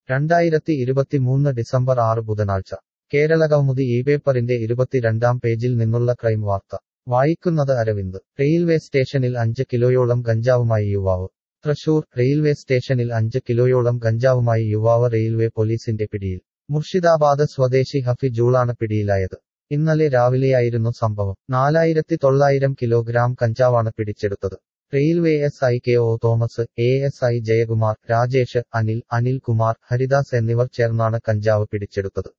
രണ്ടായിരത്തി ഇരുപത്തിമൂന്ന് ഡിസംബർ ആറ് ബുധനാഴ്ച കേരള കൗമുദി ഈ പേപ്പറിന്റെ ഇരുപത്തിരണ്ടാം പേജിൽ നിന്നുള്ള ക്രൈം വാർത്ത വായിക്കുന്നത് അരവിന്ദ് റെയിൽവേ സ്റ്റേഷനിൽ അഞ്ച് കിലോയോളം ഗഞ്ചാവുമായി യുവാവ് തൃശൂർ റെയിൽവേ സ്റ്റേഷനിൽ അഞ്ച് കിലോയോളം ഗഞ്ചാവുമായി യുവാവ് റെയിൽവേ പോലീസിന്റെ പിടിയിൽ മുർഷിദാബാദ് സ്വദേശി ഹഫി ജൂളാണ് പിടിയിലായത് ഇന്നലെ രാവിലെയായിരുന്നു സംഭവം നാലായിരത്തി തൊള്ളായിരം കിലോഗ്രാം കഞ്ചാവാണ് പിടിച്ചെടുത്തത് railway S I K O Thomas A S I Jayakumar Rajesh Anil Anil Kumar Haridas എന്നിവർ ചേർന്നാണ് കഞ്ചാവ് പിടിച്ചെടുത്തത്